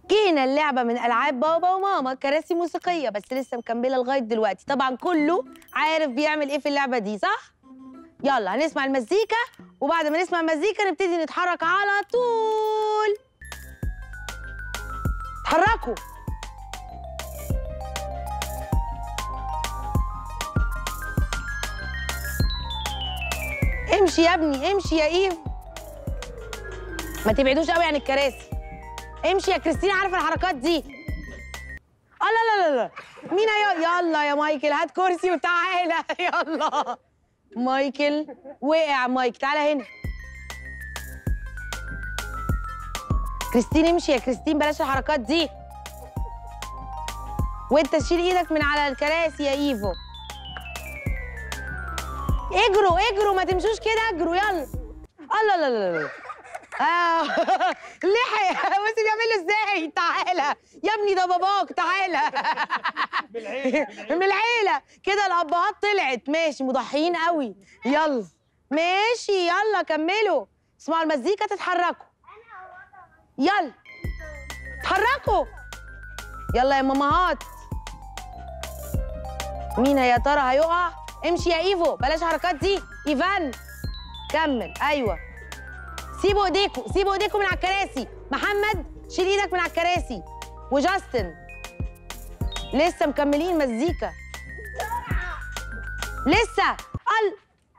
جينا اللعبة من ألعاب بابا وماما كراسي موسيقية بس لسه مكملة لغاية دلوقتي طبعا كله عارف بيعمل إيه في اللعبة دي صح؟ يلا هنسمع المزيكا وبعد ما نسمع المزيكا نبتدي نتحرك على طول اتحركوا امشي يا ابني امشي يا ايف ما تبعدوش قوي عن الكراسي امشي يا كريستينا عارفه الحركات دي اه لا لا لا لا مين يا يلا يا مايكل هات كرسي وتعالى يلا مايكل وقع مايك تعالى هنا كريستين امشي يا كريستين بلاش الحركات دي وانت شيل ايدك من على الكراسي يا ايفو اجروا اجروا ما تمشوش كده اجروا يلا الله لا لا لا آه. لحق بصي بيعمل له ازاي تعالى يا ابني ده باباك تعالى من العيله كده الابهات طلعت ماشي مضحيين قوي يلا ماشي يلا كملوا اسمعوا المزيكا تتحركوا يلا اتحركوا يلا يا مامهات مين يا ترى هيقع امشي يا ايفو بلاش حركات دي ايفان كمل ايوه سيبوا ايديكوا سيبوا ايديكوا من على الكراسي محمد شيل ايدك من على الكراسي وجاستن لسه مكملين مزيكا لسه ال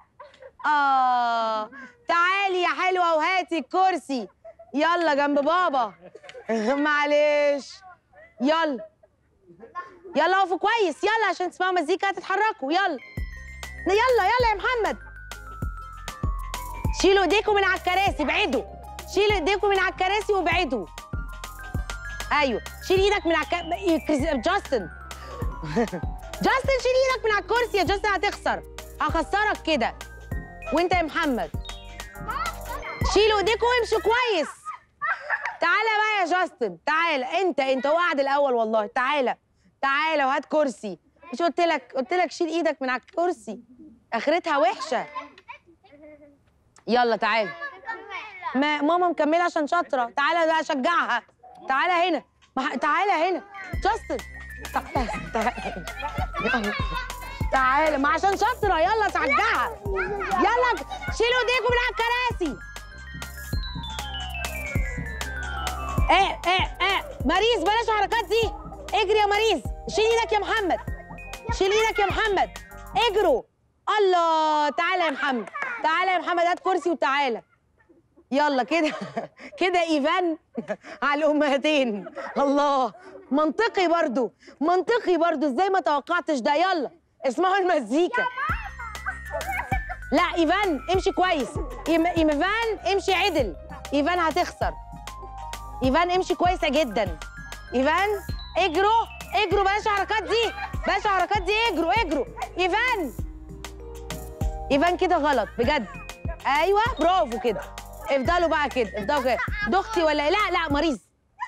اه تعالي يا حلوه وهاتي الكرسي يلا جنب بابا معلش يلا يلا اقفوا كويس يلا عشان تسمعوا مزيكا تتحركوا يلا يلا يلا يا محمد شيلوا ايديكم من على الكراسي ابعدوا شيلوا ايديكم من على الكراسي وابعدوا ايوه شيل ايدك من على الك... جاستن جاستن شيل ايدك من على الكرسي يا جاستن هتخسر هخسرك كده وانت يا محمد شيلوا ايديكم وامشوا كويس تعالى بقى يا جاستن تعالى انت انت هو قاعد الاول والله تعالى تعالى وهات كرسي مش قلت لك قلت لك شيل ايدك من على الكرسي اخرتها وحشه يلا تعالى ما ماما مكمله عشان شاطره تعالى بقى شجعها تعالى هنا ما... تعالى هنا جاستن تعالى تعالى يلا. تعالى ما عشان شاطره يلا شجعها يلا شيلوا ايديكم من على الكراسي ايه ايه ايه ماريس بلاش الحركات دي اجري يا ماريس شيل ايدك يا محمد شيل ايدك يا محمد اجروا الله تعالى يا محمد تعالى يا محمد هات كرسي وتعالى يلا كده كده ايفان على الامهاتين الله منطقي برضو منطقي برضو ازاي ما توقعتش ده يلا اسمعوا المزيكا لا ايفان امشي كويس إيم- ايفان امشي عدل ايفان هتخسر ايفان امشي كويسه جدا ايفان اجروا اجروا بلاش الحركات دي بلاش الحركات دي اجروا اجروا ايفان ايفان كده غلط بجد ايوه برافو كده افضلوا بقى كده افضلوا كده دختي ولا لا لا مريض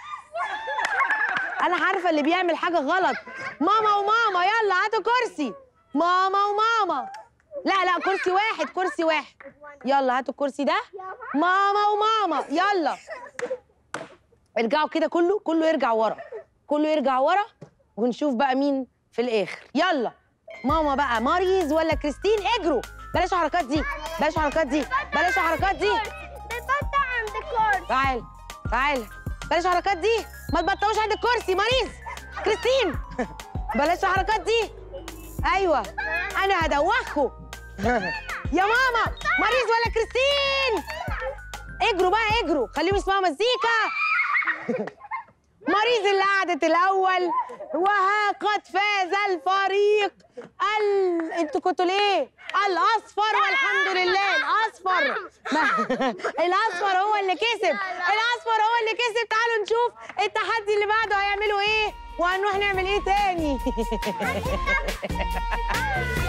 انا عارفه اللي بيعمل حاجه غلط ماما وماما يلا هاتوا كرسي ماما وماما لا لا كرسي واحد كرسي واحد يلا هاتوا الكرسي ده ماما وماما يلا ارجعوا كده كله كله يرجع ورا كله يرجع ورا ونشوف بقى مين في الاخر يلا ماما بقى ماريز ولا كريستين اجروا بلاش الحركات دي بلاش الحركات دي بلاش الحركات دي بتبطأ عند الكورس تعال تعال بلاش الحركات دي ما تبطئوش عند الكرسي ماريز كريستين بلاش الحركات دي ايوه انا هدوخكم يا ماما ماريز ولا كريستين اجروا بقى اجروا خليهم يسمعوا مزيكا ماريز اللي قعدت الاول وها قد فاز الفريق ال... انتوا كنتوا ليه الاصفر والحمد لله الاصفر ما... الاصفر هو اللي كسب الاصفر هو اللي كسب تعالوا نشوف التحدي اللي بعده هيعملوا ايه وهنروح نعمل ايه تاني